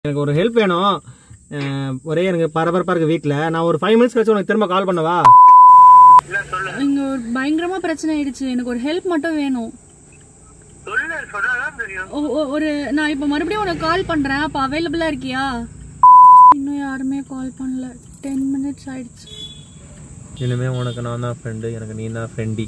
எனக்கு ஒரு ஹெல்ப் வேணும் அஹ், ஒரே எனக்கு பரபரப்பா இருக்கு வீட்ல நான் ஒரு ஃபைவ் மினிட்ஸ் கழிச்சு உனக்கு திரும்ப கால் பண்ணவா இல்ல சொல்லு இங்க ஒரு பயங்கரமா பிரச்சனை ஆயிடுச்சு எனக்கு ஒரு ஹெல்ப் மட்டும் வேணும் சொல்லு சொன்னாதான் தெரியும் ஒ- ஒ- ஒரு நான் இப்ப மறுபடியும் உனக்கு கால் பண்றேன் அப்ப அவைலபிளா இருக்கியா இன்னும் யாருமே கால் பண்ணல டென் மினிட்ஸ் ஆயிடுச்சு இனிமே உனக்கு நான் தான் ஃப்ரெண்டு எனக்கு நீ தான் ஃப்ரெண்டி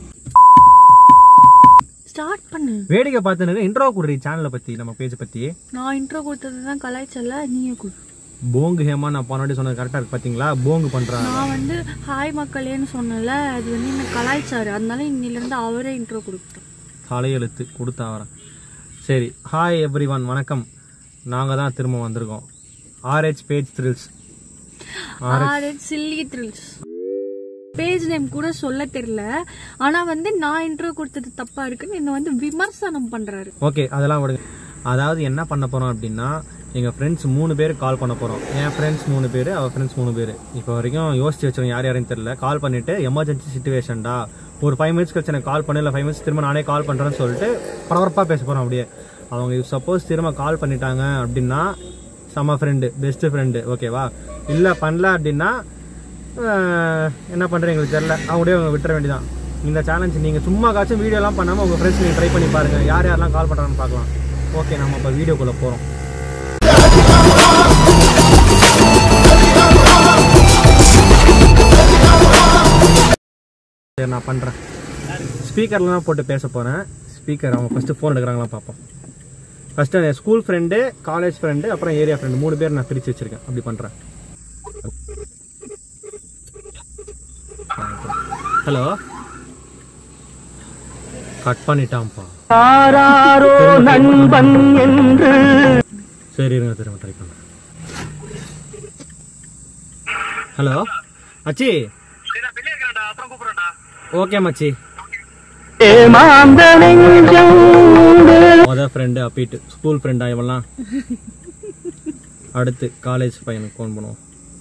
ஸ்டார்ட் பண்ணு வேடிக்கை பார்த்துன்னு இன்ட்ரோ குடுறி சேனலை பத்தி நம்ம பேஜ் பத்தி நான் இன்ட்ரோ கொடுத்தது தான் கலாய்ச்சல நீயே கொடு போங்கு ஹேமா நான் போன வாட்டி சொன்னது கரெக்டா இருக்கு பாத்தீங்களா போங்கு பண்றான் நான் வந்து ஹாய் மக்களேன்னு சொன்னல அது வந்து என்ன கலாய்ச்சாரு அதனால இன்னில இருந்து அவரே இன்ட்ரோ கொடுக்கட்டும் தலையெழுத்து கொடுத்தா வரேன் சரி ஹாய் எவ்ரி ஒன் வணக்கம் நாங்கள் தான் திரும்ப வந்திருக்கோம் R H page thrills R H chilli thrills page name கூட சொல்ல தெரியல ஆனா வந்து நான் இன்ட்ரோ கொடுத்தது தப்பா இருக்குன்னு என்ன வந்து விமர்சனம் பண்றாரு ஓகே அதெல்லாம் விடுங்க அதாவது என்ன பண்ண போகிறோம் அப்படின்னா எங்கள் ஃப்ரெண்ட்ஸ் மூணு பேர் கால் பண்ண போகிறோம் என் ஃப்ரெண்ட்ஸ் மூணு பேர் அவள் ஃப்ரெண்ட்ஸ் மூணு பேர் இப்போ வரைக்கும் யோசிச்சு வச்சிருக்கோம் யார் யாருன்னு தெரியல கால் பண்ணிவிட்டு எமர்ஜென்சி சுச்சுவேஷன்டா ஒரு ஃபைவ் மினிட்ஸ் கழிச்சு எனக்கு கால் பண்ணு இல்லை ஃபைவ் மினிட்ஸ் திரும்ப நானே கால் பண்ணுறேன்னு சொல்லிட்டு பரபரப்பாக பேச போகிறோம் அப்படியே அவங்க சப்போஸ் திரும்ப கால் பண்ணிட்டாங்க அப்படின்னா செம்ம ஃப்ரெண்டு பெஸ்ட்டு ஃப்ரெண்டு ஓகேவா இல்லை பண்ணல அப்படின்னா ஆஹ், என்ன பண்ணுறது எங்களுக்கு தெரில அவங்களே அவங்க விட்டுற வேண்டியதான் இந்த சேலஞ்ச் நீங்கள் சும்மா காச்சும் வீடியோலாம் பண்ணாமல் உங்கள் ஃப்ரெண்ட்ஸ் நீங்கள் ட்ரை பண்ணி பாருங்கள் யார் யாரெல்லாம் கால் பண்ணுறாங்கன்னு பார்க்கலாம் ஓகே நம்ம இப்போ வீடியோக்குள்ளே போகிறோம் சரி நான் பண்ணுறேன் ஸ்பீக்கர்லாம் போட்டு பேச போகிறேன் ஸ்பீக்கர் அவங்க ஃபஸ்ட்டு ஃபோன் எடுக்கிறாங்களா பார்ப்போம் first school friend college friend அப்புறம் ஏரியா ஃப்ரெண்டு மூணு பேர் நான் பிரித்து வச்சுருக்கேன் அப்படி பண்ணுறேன் ஹலோ கட் பண்ணிட்டான்ப்பா சரி இருங்க திரும்ப ட்ரை பண்ணுறேன் ஹலோ அச்சி சரி நான் வெளியே இருக்கிறேன்டா அப்புறம் கூப்பிடுறேன்டா ஓகே மச்சி மொதல் ஃப்ரெண்டு அப்பீட்டு ஸ்கூல் ஃப்ரெண்டா இவெல்லாம் அடுத்து காலேஜ் பையனுக்கு ஃபோன் பண்ணுவோம்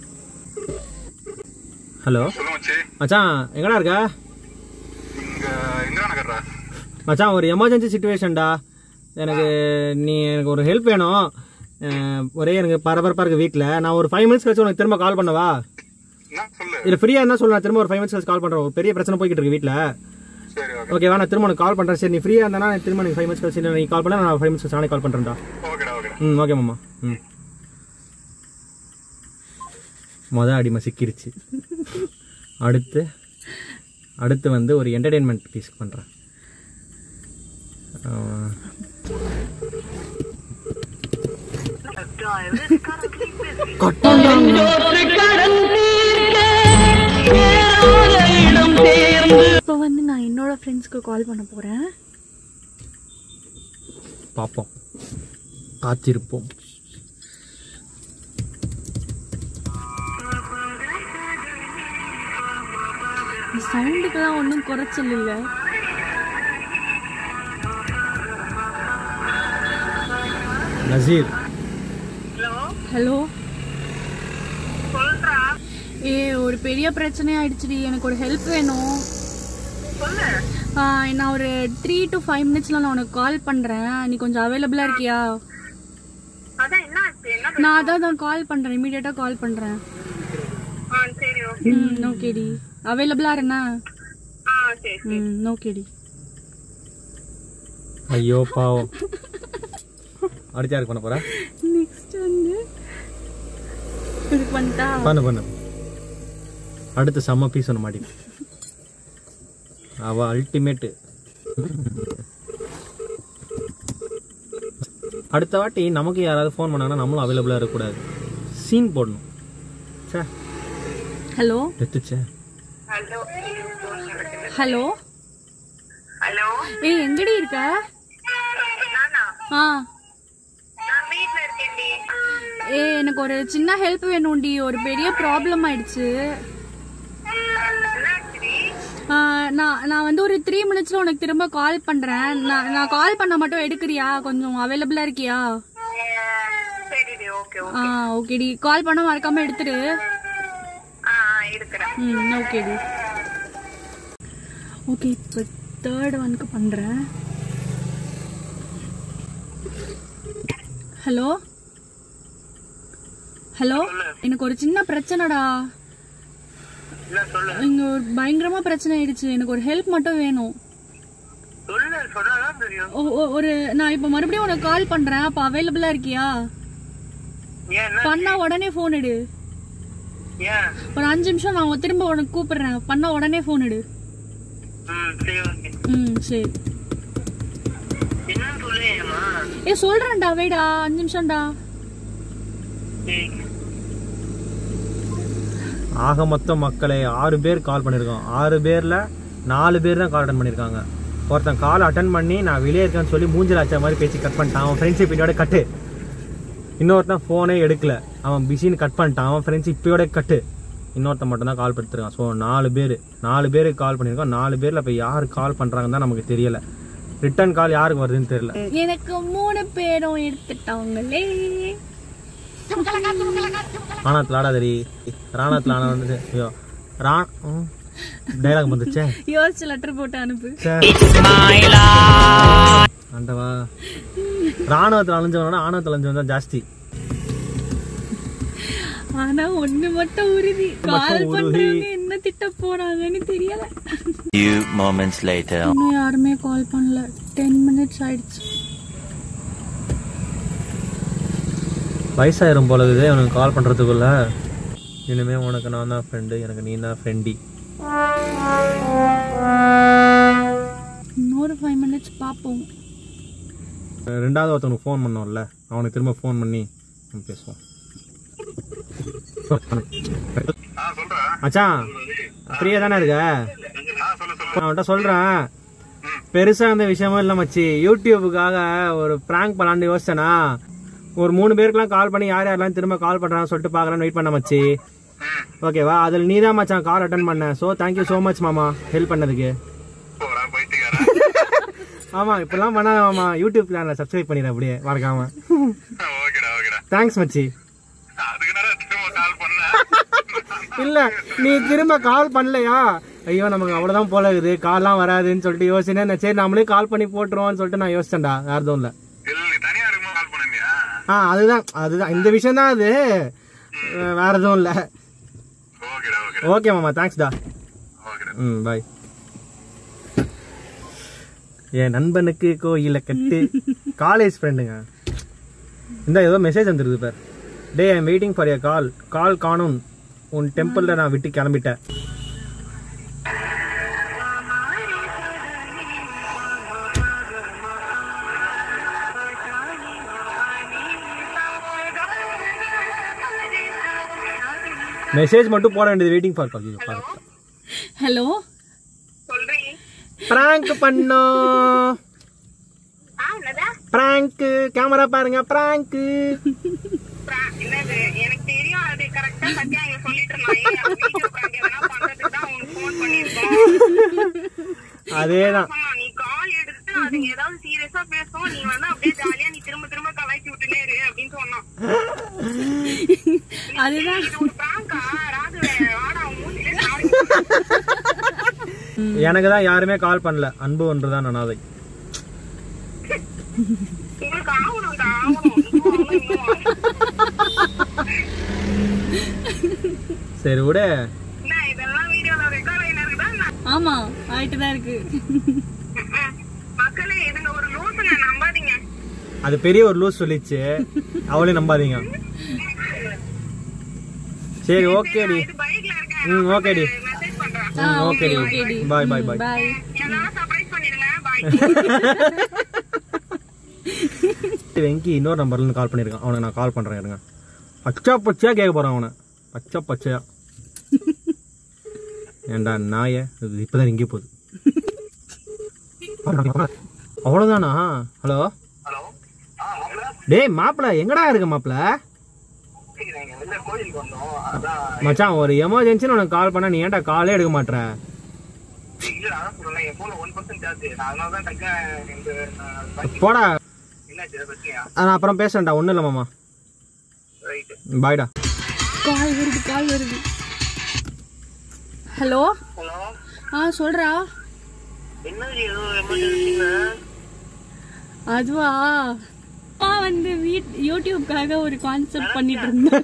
ஹலோ சொல்லு மச்சி மச்சான் எங்கடா இருக்க இங்க எங்க நகர்றா மச்சான் ஒரு எமர்ஜென்சி சுச்சுவேஷன்டா எனக்கு நீ எனக்கு ஒரு ஹெல்ப் வேணும் அஹ், ஒரே எனக்கு பரபரப்பாக இருக்கு வீட்டில் நான் ஒரு ஃபைவ் மினிட்ஸ் கழிச்சு உனக்கு திரும்ப கால் பண்ணவா என்ன சொல்லு இல்லை ஃப்ரீயாக இருந்தால் சொல்ல நான் திரும்ப ஒரு ஃபைவ் மினிட்ஸ் கழிச்சு கால் பண்ணுறேன் ஒரு பெரிய பிரச்சனை போய்கிட்டு இருக்கு வீட்டில் சரி ஓகே ஓகேவா நான் திரும்ப உனக்கு கால் பண்ணுறேன் சரி நீ ஃப்ரீயாக இருந்தா நான் திரும்ப எனக்கு ஃபைவ் மினிட்ஸ் கழிச்சு நீ கால் பண்ண நான் ஃபைவ் மினிட்ஸ் நானே கால் பண்ணுறேன்டா ஓகேடா ஓகேடா ம் ஓகே மாமா ம் மொதல் அடிமை சிக்கிருச்சு அடுத்து அடுத்து வந்து ஒரு என்டர்டெயின்மெண்ட் பீஸ் பண்ணுறேன் இப்போ வந்து நான் என்னோட ஃப்ரெண்ட்ஸ்க்கு கால் பண்ண போறேன் பார்ப்போம் காத்திருப்போம் சவுண்டுக்கெல்லாம் ஒன்றும் குறைச்சல் இல்லை நசீர் ஹலோ ஏ ஒரு பெரிய பிரச்சனை ஆயிடுச்சுடி எனக்கு ஒரு ஹெல்ப் வேணும் ஆ, நான் ஒரு த்ரீ டு ஃபைவ் மினிட்ஸ்ல நான் உனக்கு கால் பண்றேன் நீ கொஞ்சம் அவைலபிளா இருக்கியா அதான் என்ன ஆச்சு என்ன நான் அதான் தான் கால் பண்றேன் இமீடியட்டா கால் பண்றேன் ஆ சரி ஓகே ம் ஓகேடி அவைலபிளா இருண்ணா ஆ சரி ம் ஓகேடி ஐயோ பாவம் அடுத்து யாருக்கு பண்ண போற நெக்ஸ்ட் வந்து இதுக்கு வந்துட்டா பண்ணு பண்ணு அடுத்து செம்ம பீஸ் ஒன்று மாட்டி அவ அல்டிமேட்டு அடுத்த வாட்டி நமக்கு யாராவது ஃபோன் பண்ணாங்கன்னா நம்மளும் அவைலபிளாக இருக்கக்கூடாது சீன் போடணும் சே ஹலோ எடுத்துச்சே ஹலோ ஹலோ ஹலோ ஏய் எங்கடி இருக்க நானா ஆ நான் வீட்ல இருக்கேன்டி ஏ எனக்கு ஒரு சின்ன ஹெல்ப் வேணும்டி ஒரு பெரிய ப்ராப்ளம் ஆயிடுச்சு என்னாச்சுடி ஆ, நான் நான் வந்து ஒரு த்ரீ மினிட்ஸ்ல உனக்கு திரும்ப கால் பண்றேன் நான் நான் கால் பண்ண மட்டும் எடுக்கிறியா கொஞ்சம் அவைலபிளா இருக்கியா சரிடி ஓகே ஆ ஓகேடி கால் பண்ண மறக்காம எடுத்துடு ஆ ஆ, இருக்கிறேன் ம் ஓகேடி ஓகே இப்போ தேர்ட் ஒனுக்கு பண்றேன் ஹலோ ஹலோ எனக்கு ஒரு சின்ன பிரச்சனைடா என்ன சொல்லு இங்க ஒரு பயங்கரமா பிரச்சனை ஆயிடுச்சு எனக்கு ஒரு ஹெல்ப் மட்டும் வேணும் சொல்லு சொன்னாதான் தெரியும் ஒ- ஒ- ஒரு நான் இப்ப மறுபடியும் உனக்கு கால் பண்றேன் அப்ப அவைலபிளா இருக்கியா ஏன் என்ன பண்ணா உடனே போன் எடு ஏன் ஒரு அஞ்சு நிமிஷம் நான் திரும்ப உனக்கு கூப்பிடுறேன் பண்ணா உடனே போன் எடு ம் சரி ஓகே ம் சரி என்னன்னு சொல்லு ஏமா ஏ சொல்றேன்டா வேடா அஞ்சு நிமிஷம்டா சரி ஆக மொத்தம் மக்களே ஆறு பேர் கால் பண்ணியிருக்கோம் ஆறு பேரில் நாலு பேர் தான் கால் அட்டன் பண்ணியிருக்காங்க ஒருத்தன் கால் அட்டன் பண்ணி நான் வெளியே இருக்கேன்னு சொல்லி மூஞ்சில் அச்ச மாதிரி பேசி கட் பண்ணிட்டான் அவன் ஃப்ரெண்ட்ஸ் இப்படியோட கட்டு இன்னொருத்தன் ஃபோனே எடுக்கல அவன் பிஸின்னு கட் பண்ணிட்டான் அவன் ஃப்ரெண்ட்ஸ் இப்பயோட கட்டு இன்னொருத்தன் மட்டும் தான் கால் படுத்துருக்கான் ஸோ நாலு பேர் நாலு பேருக்கு கால் பண்ணியிருக்கோம் நாலு பேரில் இப்போ யார் கால் பண்ணுறாங்கன்னு தான் நமக்கு தெரியல ரிட்டர்ன் கால் யாருக்கு வருதுன்னு தெரியல எனக்கு மூணு பேரும் எடுத்துட்டாங்களே ராணாத்தில் ஆடாதடி ராணாத்தில் ஆனா வந்துட்டு ஐயோ ரா டைலாக் வந்துச்சே யோசிச்சு லெட்டர் போட்டு அனுப்பு ஆண்டவா ராணுவத்தில் அலைஞ்சவனோட ஆணவத்தில் அலைஞ்சவன் தான் ஜாஸ்தி ஆனா ஒண்ணு மட்டும் உறுதி கால் பண்றவங்க என்ன திட்ட போறாங்கன்னு தெரியல Few moments later. இன்னும் யாருமே கால் பண்ணல டென் மினிட்ஸ் ஆயிடுச்சு வயசாயிரும் போல இருக்குது அவனுக்கு கால் பண்ணுறதுக்குள்ள இனிமே உனக்கு நான் தான் ஃப்ரெண்டு எனக்கு நீ தான் ஃப்ரெண்டி இன்னொரு ஃபைவ் மினிட்ஸ் பார்ப்போம் ரெண்டாவது ஒருத்தவனுக்கு ஃபோன் பண்ணோம்ல அவனுக்கு திரும்ப ஃபோன் பண்ணி நம்ம பேசுவோம் ஆ சொல்றா மச்சான் ஃப்ரீயாக தானே இருக்க ஆ சொல்லு சொல்லு நான் அவன்கிட்ட சொல்கிறேன் பெருசாக அந்த விஷயமும் இல்லை மச்சி யூடியூபுக்காக ஒரு ப்ராங்க் பண்ணலான்னு யோசிச்சேனா ஒரு மூணு பேருக்குலாம் கால் பண்ணி யார் யாரெல்லாம் திரும்ப கால் பண்ணுறான்னு சொல்லிட்டு பார்க்கலான்னு வெயிட் பண்ண மச்சி ஓகேவா அதில் நீ தான் மச்சான் கால் அட்டன் பண்ண ஸோ தேங்க்யூ ஸோ மச் மாமா ஹெல்ப் பண்ணதுக்கு போடா போயிட்டுக்காரா ஆமாம் இப்பெல்லாம் பண்ணாத மாமா யூடியூப் சேனலை சப்ஸ்கிரைப் பண்ணிடுறேன் அப்படியே மறக்காம ஓகேடா ஓகேடா தேங்க்ஸ் மச்சி அதுக்கு நேரம் திரும்ப கால் பண்ண இல்லை நீ திரும்ப கால் பண்ணலையா ஐயோ நமக்கு அவ்வளோதான் போல இருக்குது கால்லாம் வராதுன்னு சொல்லிட்டு யோசினேன் சரி நம்மளே கால் பண்ணி போட்டுருவோம்னு சொல்லிட்டு நான் யோசிச்சேன்டா வேற எதுவும் இல்லை இல்ல நீ தனியா இருக்கும்போது கால் பண்ணியா ஆ அதுதான் அதுதான் இந்த விஷயம் தான் அது அஹ் வேற எதுவும் இல்லை ஓகேடா ஓகேடா ஓகே மாமா தேங்க்ஸ்டா ஓகேடா ம் பாய் என் நண்பனுக்கு கோயில கட்டு காலேஜ் ஃப்ரெண்டுங்க இந்த ஏதோ மெசேஜ் வந்துருது பார் டே I'm waiting for your call call காணும் உன் டெம்பிளில் நான் விட்டு கிளம்பிட்டேன் மெசேஜ் மட்டும் போட வேண்டியது வெயிட்டிங் ஃபார் கால் ஹலோ சொல்றீங்க பிராங்க் பண்ணோம் ஆ என்னதா பிராங்க் கேமரா பாருங்க பிராங்க் pra- என்னது எனக்கு தெரியும் அது கரெக்டா சத்யா இங்க சொல்லிட்டு இருந்தான் வீடியோ prank எதனா பண்றதுக்கு தான் உனக்கு ஃபோன் பண்ணிருக்கோம் அதேதான் சொன்னா, நீ கால் எடுத்து அதுங்க ஏதாவது சீரியஸா பேசும் நீ வந்து அப்படியே ஜாலியா நீ திரும்ப திரும்ப கலாய்ச்சி விட்டுனே இரு அப்படின்னு சொன்னான் அதுதான் இது ஒரு பிராங்கா ராகுவே வாடா உன் மூஞ்சிலே சாரி எனக்கு தான் யாருமே கால் பண்ணல அன்பு ஒன்று தான் அனாதை உங்களுக்கு ஆகணும்டா ஆகணும் இன்னும் ஆகணும், இன்னும் ஆகணும். சரி விடு என்ன இதெல்லாம் வீடியோல ரெக்கார்ட் ஆயினா இருக்குதா என்ன? ஆமா ஆயிட்டு தான் இருக்கு ம்ம். மக்களே இதுங்க ஒரு லூசுங்க நம்பாதீங்க அது பெரிய ஒரு லூஸ் சொல்லிச்சு அவளையும் நம்பாதீங்க சரி ஓகேடி இது பைக்ல இருக்கேன் ம் ஓகேடி மெசேஜ் பண்றேன் ஆ, ம் ஓகே ஓகேடி ஓகேடி பாய் பாய் பாய் பாய் எல்லாம் சர்ப்ரைஸ் பண்ணிடுங்க பாய் வெங்கி இன்னொரு நம்பர்ல இருந்து கால் பண்ணியிருக்கான் அவனுக்கு நான் கால் பண்றேன் இருங்க பச்சா பச்சையா கேட்க போறான் அவனை பச்சை பச்சையா ஏண்டா நாய இது இப்பதான் இங்கே போகுது அவ்வளவுதானா ஹலோ ஹலோ ஆ மாப்பிள்ள டேய் மாப்பிள எங்கடா இருக்க மாப்பிள நாங்க வெளில கோயிலுக்கு வந்தோம் அதான் மச்சான் ஒரு எமர்ஜென்சின்னு உனக்கு கால் பண்ணா நீ ஏன்டா காலே எடுக்க மாட்ற இல்ல நான் சொல்றேன் என் போன்ல ஒன் பர்சன்ட் சார்ஜ் நான் அதனால தான் டக்கா இந்த நான் பாக்கி- போடா என்னாச்சு இதை பத்தியா நான் அப்புறம் பேசுறேன்டா ஒன்றும் இல்லை மாமா ரைட்டு பாய்டா கால் வருது கால் வருது ஹலோ ஹலோ ஆ சொல்றா என்னது ஏதோ எமர்ஜென்சிங்க அதுவா அப்பா வந்து வீட் யூடியூப்காக ஒரு கான்செப்ட் பண்ணிட்டு இருந்தா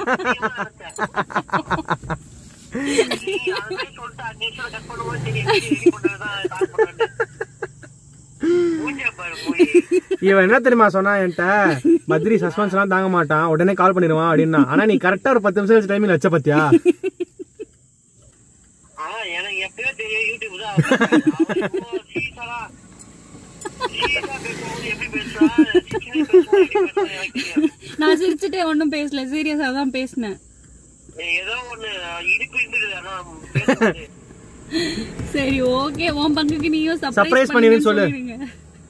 நீ அதுவே சொல்லிட்டு அட்மிஷன் கட் பண்ணும்போது தெரியும் ரெடி பண்றதுதான் கால் பண்ணுறது மூஞ்ச பாரு போய் இவன் என்ன தெரியுமா சொன்னா என்கிட்ட பத்ரி சஸ்பென்ஸ் எல்லாம் தாங்க மாட்டான் உடனே கால் பண்ணிடுவான் அப்படின்னா ஆனா நீ கரெக்டா ஒரு பத்து நிமிஷம் வச்சு டைமிங் வச்ச பத்தியா ஆ எனக்கு எப்பயோ தெரியும் யூடியூப் தான் அவன் சீசரா சீசா பேசும்போது எப்படி பேசுறா சிக்கனே பேசும்போது எப்படி பேசுறா எனக்கு தெரியும் நான் சிரிச்சுட்டே ஒன்றும் பேசல சீரியஸா தான் பேசினேன் ஏதோ ஒண்ணு இடுப்பு இருந்தது ஆனா பேசுறது சரி ஓகே உன் பங்குக்கு நீயும் Surprise சர்ப்ரைஸ் பண்ணிடுன்னு பண்ணிடுன்னு சொல்லு. சொல்லிடுங்க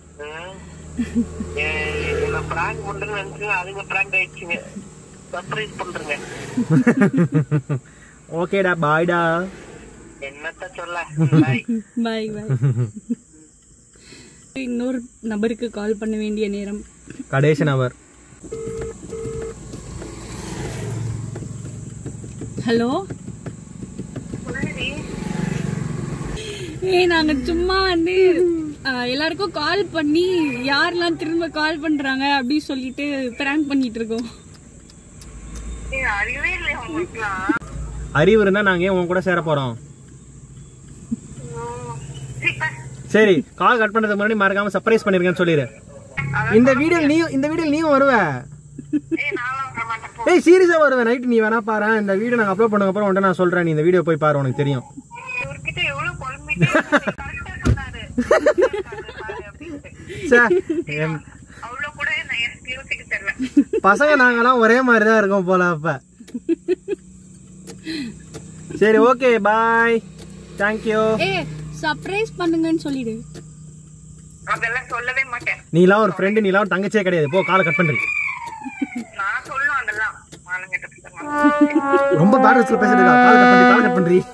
என்ன பிராங்க் பண்றேன்னு நினைச்சுங்க அதுங்க பிராங்க் ஆயிடுச்சுங்க சர்ப்ரைஸ் பண்றேங்க ஓகேடா பாய்டா என்னத்த சொல்ல Bye. பாய் பாய் இன்னொரு நபருக்கு கால் பண்ண வேண்டிய நேரம் கடைசி நபர் ஹலோ ஏய் நாங்க சும்மா வந்து ஆஹ், எல்லாருக்கும் கால் பண்ணி யாரெல்லாம் திரும்ப கால் பண்றாங்க அப்படி சொல்லிட்டு பிராங்க் பண்ணிட்டு இருக்கோம் ஏய், அறிவே இல்லையா உங்களுக்குலாம் அறிவு இருந்தா நாங்க ஏன் உன் கூட சேர போறோம் சரி, பா. சரி கால் கட் பண்றதுக்கு முன்னாடி மறக்காம சர்ப்ரைஸ் பண்ணிருக்கேன்னு சொல்லிடு இந்த வீடியோ நீ இந்த வீடியோ நீயும் வருவ ஏய், நான்லாம் வர மாட்டேன் போ. ஏய் சீரியஸா வருவேன் நைட் நீ வேணா பாரு இந்த வீடியோ நாங்க அப்லோட் பண்ணதுக்கு அப்புறம் உன்கிட்ட நான் சொல்றேன் நீ இந்த வீடியோ போய் பாரு உனக்கு தெரியும் இவர்கிட்ட எவ்வளவு குழம்பிட்டே கரெக்டா சொன்னாரு பாரு அப்படின்ட்டு. ச்சே, என் அவ்வளவு கூட நான் எனக்கு யோசிக்க தெரியல பசங்க நாங்கெல்லாம் ஒரே மாதிரி தான் இருக்கோம் போல அப்ப சரி okay bye thank you a surprise பண்ணுங்கன்னு சொல்லிடு அதெல்லாம் சொல்லவே மாட்டேன் நீலாம் ஒரு ஃப்ரெண்டு நீலாம் ஒரு தங்கச்சியே கிடையாது போ காலை கட் பண்றீங்க நான் சொல்லும் அதெல்லாம் மானங்கிட்ட பிள்ளை. ரொம்ப பேட் வச்சு பேசிட்டு இருக்கா காலை கட் பண்ணி காலை கட் பண்றீ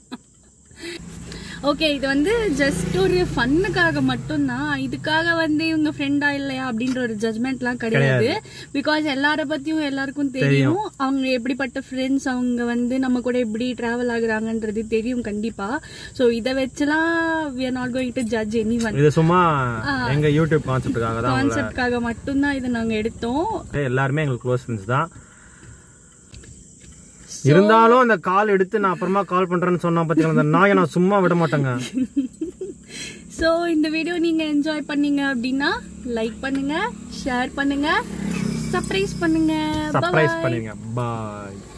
ஓகே இது வந்து ஜஸ்ட் ஒரு ஃபன்னுக்காக மட்டும்தான் இதுக்காக வந்து இவங்க ஃப்ரெண்டா இல்லையா அப்படின்ற ஒரு ஜட்மெண்ட்லாம் கிடையாது பிகாஸ் எல்லார பத்தியும் எல்லாருக்கும் தெரியும் அவங்க எப்படிப்பட்ட ஃப்ரெண்ட்ஸ் அவங்க வந்து நம்ம கூட எப்படி டிராவல் ஆகுறாங்கன்றது தெரியும் கண்டிப்பா ஸோ இதை வச்சுலாம் we are not going to judge anyone இது சும்மா எங்க யூடியூப் கான்செப்டுக்காக தான் உங்களை கான்செப்ட்காக மட்டும்தான் இதை நாங்க எடுத்தோம் எல்லாருமே எங்களுக்கு க்ளோஸ் ஃப்ரெண்ட்ஸ் தான் இருந்தாலும் அந்த கால் எடுத்து நான் அப்புறமா கால் பண்றேன்னு சொன்னா பாத்தீங்களா அந்த நாயை நான் சும்மா விட மாட்டேங்க ஸோ இந்த வீடியோ நீங்க என்ஜாய் பண்ணீங்க அப்படின்னா லைக் பண்ணுங்க ஷேர் பண்ணுங்க சர்ப்ரைஸ் பண்ணுங்க சர்ப்ரைஸ் பண்ணுங்க பாய்